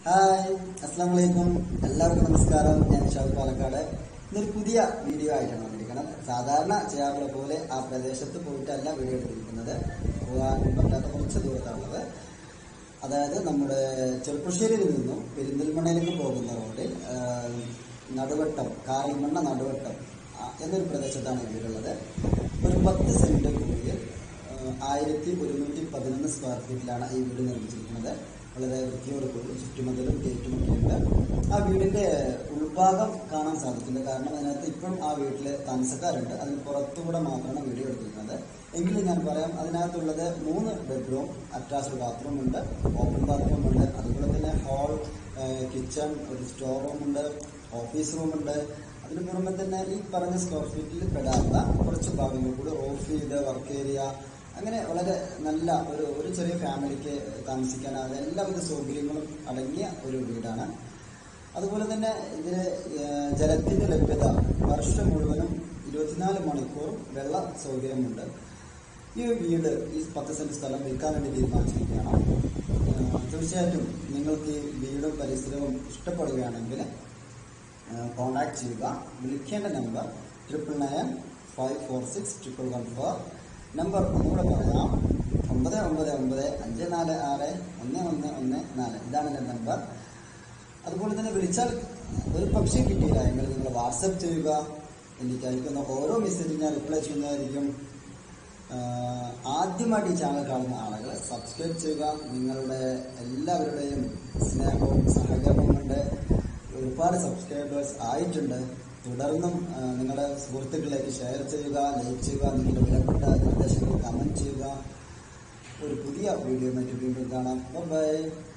hi അസ്സാം വലൈക്കും എല്ലാവർക്കും നമസ്കാരം ഞാൻ ഷാബ് പാലക്കാട് ഇന്നൊരു പുതിയ വീഡിയോ ആയിട്ടാണ് വന്നിരിക്കുന്നത് സാധാരണ ചെയ്യാറുള്ള പോലെ ആ പ്രദേശത്ത് പോയിട്ടല്ല വീഡിയോ എടുത്തിരിക്കുന്നത് പോകാൻ പറ്റാത്ത കുറച്ച് ദൂരത്താണുള്ളത് അതായത് നമ്മുടെ ചെറുപ്പശ്ശേരിയിൽ നിന്നും പെരിന്തൽമണ്ണയിലേക്ക് പോകുന്ന റോഡിൽ ആ, നടുവട്ടം കാറിമണ്ണ നടുവട്ടം ആ, എന്നൊരു പ്രദേശത്താണ് വീടുള്ളത് ഒരു പത്ത് സെന്റ് ഭൂമിയിൽ ആയിരത്തി ഒരുന്നൂറ്റി പതിനൊന്ന് സ്ക്വയർ ഫീറ്റിലാണ് ഈ വീട് നിർമ്മിച്ചിരിക്കുന്നത് വളരെ വൃത്തിയോട് കൂടി ചുറ്റുമതിലും ഗേറ്റും ഒക്കെ ഉണ്ട് ആ വീടിന്റെ ഉൾഭാഗം കാണാൻ സാധിക്കില്ല കാരണം അതിനകത്ത് ഇപ്പോഴും ആ വീട്ടിൽ താമസക്കാരുണ്ട് അതിന് പുറത്തുകൂടെ മാത്രമാണ് വീഡിയോ എടുത്തിരിക്കുന്നത് എങ്കിലും ഞാൻ പറയാം അതിനകത്തുള്ളത് മൂന്ന് ബെഡ്റൂം അറ്റാച്ച്ഡ് ബാത്റൂം ഉണ്ട് ഓപ്പൺ ബാത്റൂം ഉണ്ട് അതുപോലെ തന്നെ ഹാൾ കിച്ചൺ ഒരു സ്റ്റോർ റൂം ഉണ്ട് ഓഫീസ് റൂം ഉണ്ട് അതിന് പുറമെ തന്നെ ഈ പറഞ്ഞ സ്ക്വയർ ഫീറ്റിൽ പെടാത്ത കുറച്ച് ഭാഗങ്ങൾ കൂടി റൂഫ് ചെയ്ത് വർക്ക് ഏരിയ അങ്ങനെ വളരെ നല്ല ഒരു ഒരു ചെറിയ ഫാമിലിക്ക് താമസിക്കാനാകുന്ന എല്ലാവിധ സൗകര്യങ്ങളും അടങ്ങിയ ഒരു വീടാണ് അതുപോലെ തന്നെ ഇതിന് ഏഹ്, ജലത്തിന്റെ ലഭ്യത വർഷം മുഴുവനും ഇരുപത്തിനാല് മണിക്കൂറും വെള്ള സൗകര്യമുണ്ട് ഈ വീട് ഈ പത്ത് സെന്റ് സ്ഥലം വിൽക്കാൻ വേണ്ടി തീരുമാനിച്ചിരിക്കുകയാണ് ഏഹ്, തീർച്ചയായിട്ടും നിങ്ങൾക്ക് ഈ വീടും പരിസരവും ഇഷ്ടപ്പെടുകയാണെങ്കിൽ കോൺടാക്ട് ചെയ്യുക വിളിക്കേണ്ട number triple nine five four six triple one four number ഒന്നുകൂടെ പറയാം ഒമ്പത് ഒമ്പത് ഒമ്പത് അഞ്ച് നാല് ആറ് ഒന്ന് ഒന്ന് ഒന്ന് നാല് ഇതാണ് എൻ്റെ നമ്പർ അതുപോലെ തന്നെ വിളിച്ചാൽ ഒരു പക്ഷേ കിട്ടിയില്ല എങ്കിൽ നിങ്ങൾ വാട്സപ്പ് ചെയ്യുക എനിക്ക് അയക്കുന്ന ഓരോ മെസ്സേജും ഞാൻ റിപ്ലൈ ചെയ്യുന്നതായിരിക്കും ആഹ് ആദ്യമായിട്ട് ഈ ചാനൽ കാണുന്ന ആളുകൾ സബ്സ്ക്രൈബ് ചെയ്യുക നിങ്ങളുടെ എല്ലാവരുടെയും സ്നേഹവും സഹകരണവും കൊണ്ട് ഒരുപാട് സബ്സ്ക്രൈബേഴ്സ് ആയിട്ടുണ്ട് തുടർന്നും ആഹ് നിങ്ങളുടെ സുഹൃത്തുക്കളിലേക്ക് ഷെയർ ചെയ്യുക ലൈക്ക് ചെയ്യുക നിങ്ങളുടെ വിലപ്പെട്ട നിർദ്ദേശങ്ങൾ കമന്റ് ചെയ്യുക ഒരു പുതിയ വീഡിയോ മറ്റു വീണ്ടും കാണാം ബൈ